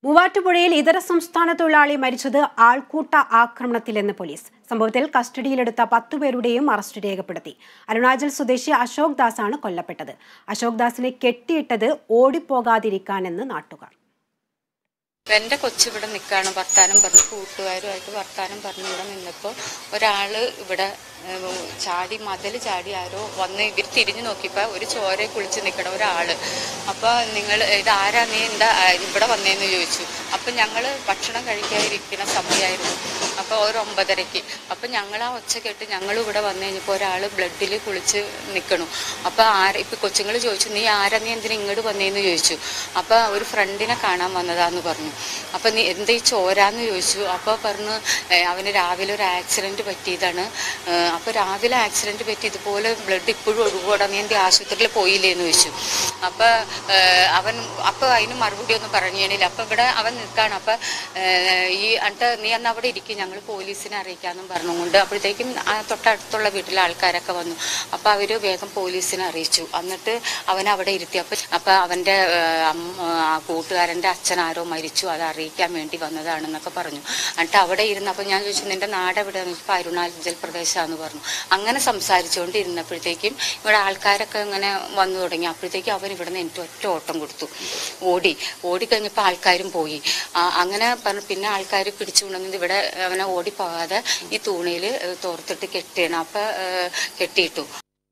മൂവാറ്റുപുഴയിൽ ഇതര സംസ്ഥാന തൊഴിലാളി മരിച്ചത് ആൾക്കൂട്ട ആക്രമണത്തിലെന്ന് പോലീസ് സംഭവത്തിൽ കസ്റ്റഡിയിലെടുത്ത പത്തുപേരുടെയും അറസ്റ്റ് രേഖപ്പെടുത്തി അരുണാചൽ സ്വദേശി അശോക് ദാസാണ് കൊല്ലപ്പെട്ടത് അശോക് ദാസിനെ കെട്ടിയിട്ടത് ഓടിപ്പോകാതിരിക്കാനെന്ന് നാട്ടുകാർ എൻ്റെ കൊച്ചിവിടെ നിൽക്കുകയാണ് വർത്താനം പറഞ്ഞ് കൂട്ടുകാരുമായിട്ട് വർത്താനം പറഞ്ഞ് ഇവിടെ നിന്നപ്പോൾ ഒരാൾ ഇവിടെ ഏഹ്, ചാടി മതിൽ ചാടി ആരോ വന്ന് ഇവർ തിരിഞ്ഞു നോക്കിയപ്പോൾ ഒരു ചോരയെ കുളിച്ച് നിൽക്കണ ഒരാൾ അപ്പോൾ നിങ്ങൾ ഇത് ആരാ നീ എന്താ ആ, ഇവിടെ വന്നേന്ന് ചോദിച്ചു അപ്പം ഞങ്ങൾ ഭക്ഷണം കഴിക്കാതിരിക്കുന്ന സമയമായിരുന്നു അപ്പോൾ ഒരു ഒമ്പതരയ്ക്ക് അപ്പം ഞങ്ങൾ ആ ഒച്ച കേട്ട് ഞങ്ങൾ ഇവിടെ വന്നു കഴിഞ്ഞപ്പോൾ ഒരാൾ ബ്ലഡിൽ കുളിച്ച് നിൽക്കണു അപ്പോൾ ആര ഇപ്പം കൊച്ചുങ്ങൾ ചോദിച്ചു നീ ആരാ നീ എന്തിനാ ഇങ്ങോട്ട് വന്നേന്ന് ചോദിച്ചു അപ്പോൾ ഒരു ഫ്രണ്ടിനെ കാണാൻ വന്നതാന്ന് പറഞ്ഞു അപ്പം നീ എന്താ ഈ ചോരാന്ന് ചോദിച്ചു അപ്പോൾ പറഞ്ഞു "ഏ, അവന് രാവിലെ ഒരു ആക്സിഡൻറ്റ് പറ്റിയതാണ് അപ്പോൾ രാവിലെ ആക്സിഡൻറ്റ് പറ്റി ഇതുപോലെ ബ്ലഡ് ഇപ്പോഴും ഒഴുകൂടാ നീ എൻ്റെ ആശുപത്രിയിൽ പോയില്ലേന്ന് ചോദിച്ചു അപ്പോൾ അവൻ അപ്പോൾ അതിന് മറുപടി ഒന്നും പറഞ്ഞേണില്ല അപ്പോൾ ഇവിടെ അവൻ നിൽക്കുകയാണ് അപ്പോൾ ഈ എന്നിട്ട് നീ അന്ന് അവിടെ ഇരിക്കും ഞങ്ങൾ പോലീസിനെ അറിയിക്കാമെന്നും പറഞ്ഞുകൊണ്ട് അപ്പോഴത്തേക്കും ആ തൊട്ടടുത്തുള്ള വീട്ടിലെ ആൾക്കാരൊക്കെ വന്നു അപ്പോൾ അവർ വേഗം പോലീസിനെ അറിയിച്ചു എന്നിട്ട് അവൻ അവിടെ ഇരുത്തി അപ്പോൾ അപ്പോൾ അവൻ്റെ ആ കൂട്ടുകാരൻ്റെ അച്ഛൻ ആരോ മരിച്ചു അത് അറിയിക്കാൻ വേണ്ടി വന്നതാണെന്നൊക്കെ പറഞ്ഞു എന്നിട്ട് അവിടെ ഇരുന്ന് അപ്പോൾ ഞാൻ ചോദിച്ചു നിന്റെ നാട് എവിടെയാണെന്ന് ചോദിച്ചപ്പോൾ അരുണാചൽ പ്രദേശാന്ന് പറഞ്ഞു അങ്ങനെ സംസാരിച്ചുകൊണ്ട് ഇരുന്നപ്പോഴത്തേക്കും ഇവിടെ ആൾക്കാരൊക്കെ ഇങ്ങനെ വന്നു തുടങ്ങി അപ്പോഴത്തേക്കും അവൻ ഇവിടെ നിന്ന് എനിക്ക് ഒറ്റ ഓട്ടം കൊടുത്തു ഓടി ഓടിക്കഴിഞ്ഞപ്പോൾ ആൾക്കാരും പോയി ആ, അങ്ങനെ പറഞ്ഞു പിന്നെ ആൾക്കാർ പിടിച്ചു കൊണ്ടുവന്നത് ഇവിടെ അവനെ ഓടിപ്പോകാതെ ഈ തൂണയിൽ തോർത്തിട്ട് കെട്ടിയാണ് അപ്പം കെട്ടിയിട്ടു